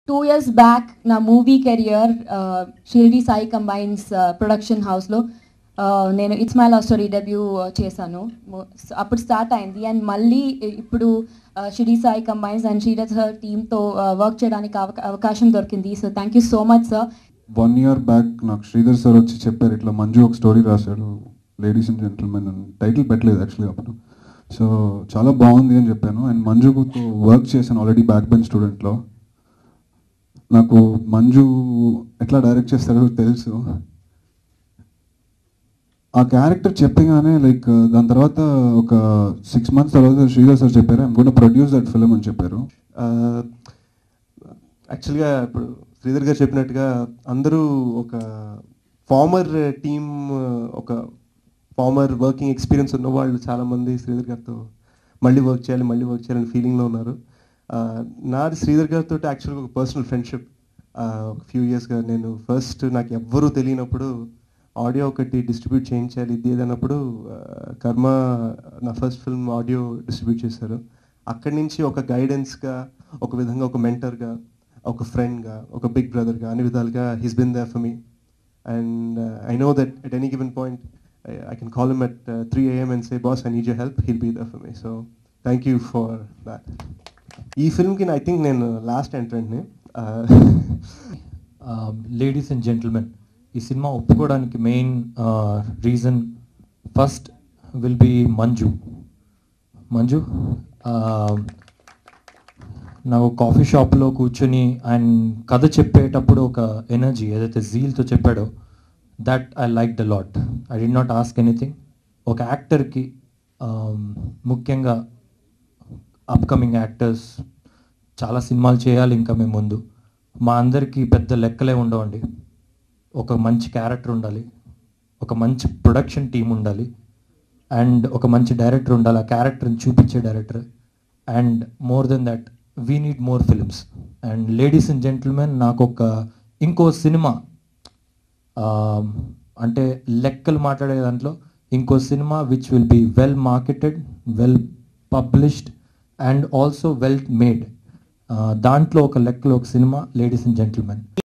two years back నా movie career Shirdi Sai combines production హౌస్లో నేను it's my love story debut చేశాను Mo- so అప్పుడు స్టార్ట్ అయింది అండ్ మళ్ళీ ఇప్పుడు షిరిడి సాయి కంబైన్స్ అండ్ శ్రీరథ్ టీమ్తో వర్క్ చేయడానికి అవకా- అవకాశం దొరికింది so thank you so much sir one year back నాకు శ్రీధర్ సార్ వచ్చి చెప్పారు ఇట్లా మంజు ఒక స్టోరీ రాశాడు లేడీస్ అండ్ జెంటిల్మెన్ అని టైటిల్ పెట్టలేదు యాక్చువల్లీ అప్పుడు సో చాలా బాగుంది అని చెప్పాను అండ్ మంజుతో వర్క్ చేశాను ఆల్రెడీ బ్యాక్ బెంచ్ స్టూడెంట్లో నాకు మంజు ఎట్లా డైరెక్ట్ చేస్తారో తెలుసు ఆ క్యారెక్టర్ చెప్పగానే లైక్ దాని తర్వాత ఒక సిక్స్ మంత్స్ తర్వాత శ్రీధర్ సార్ చెప్పారు ఐమ్ కూడా ప్రొడ్యూస్ దట్ ఫిలిం అని చెప్పారు యాక్చువల్గా ఇప్పుడు శ్రీధర్ గారు చెప్పినట్టుగా అందరూ ఒక ఫార్మర్ టీమ్ ఒక ఫార్మర్ వర్కింగ్ ఎక్స్పీరియన్స్ ఉన్న వాళ్ళు చాలామంది శ్రీధర్ గారితో మళ్ళీ వర్క్ చేయాలి మళ్ళీ వర్క్ చేయాలని ఫీలింగ్లో ఉన్నారు Uh, నాది శ్రీధర్ గారితో యాక్చువల్గా ఒక పర్సనల్ ఫ్రెండ్షిప్ ఒక ఫ్యూ ఇయర్స్గా నేను ఫస్ట్ నాకు ఎవ్వరూ తెలియనప్పుడు ఆడియో ఒకటి డిస్ట్రిబ్యూట్ చేయించాలి ఇది ఏదన్నప్పుడు కర్మ నా ఫస్ట్ ఫిల్మ్ ఆడియో డిస్ట్రిబ్యూట్ చేశారు అక్కడి నుంచి ఒక గైడెన్స్గా ఒక విధంగా ఒక మెంటర్గా ఒక ఫ్రెండ్గా ఒక బిగ్ బ్రదర్గా అన్ని విధాలుగా he's been there for me and I know that at any given point I can call him at three AM and say boss I need you help he'll be there for me so thank you for that ఈ ఫిల్మ్కి I think నేను last ఎంట్రెంట్ని ladies and gentlemen ఈ సినిమా ఒప్పుకోవడానికి main reason first will be Manju Manju uh, నాకు coffee షాప్లో కూర్చొని ఆయన కథ చెప్పేటప్పుడు ఒక ఎనర్జీ ఏదైతే జీల్తో చెప్పాడో that I like the lot I did not ask anything ఒక యాక్టర్కి ముఖ్యంగా అప్కమింగ్ యాక్టర్స్ చాలా సినిమాలు చేయాలి ఇంకా మేము ముందు మా అందరికీ పెద్ద లెక్కలే ఉండవండి ఒక మంచి క్యారెక్టర్ ఉండాలి ఒక మంచి ప్రొడక్షన్ టీం ఉండాలి అండ్ ఒక మంచి డైరెక్టర్ ఉండాలి ఆ క్యారెక్టర్ని చూపించే director and more then that we need more films and ladies and gentlemen నాకు ఒక ఇంకో సినిమా అంటే లెక్కలు మాట్లాడే దాంట్లో ఇంకో సినిమా which will be well marketed well published and also well made దాంట్లో ఒక లెక్కలో ఒక సినిమా లేడీస్ అండ్ జెంటిల్మెన్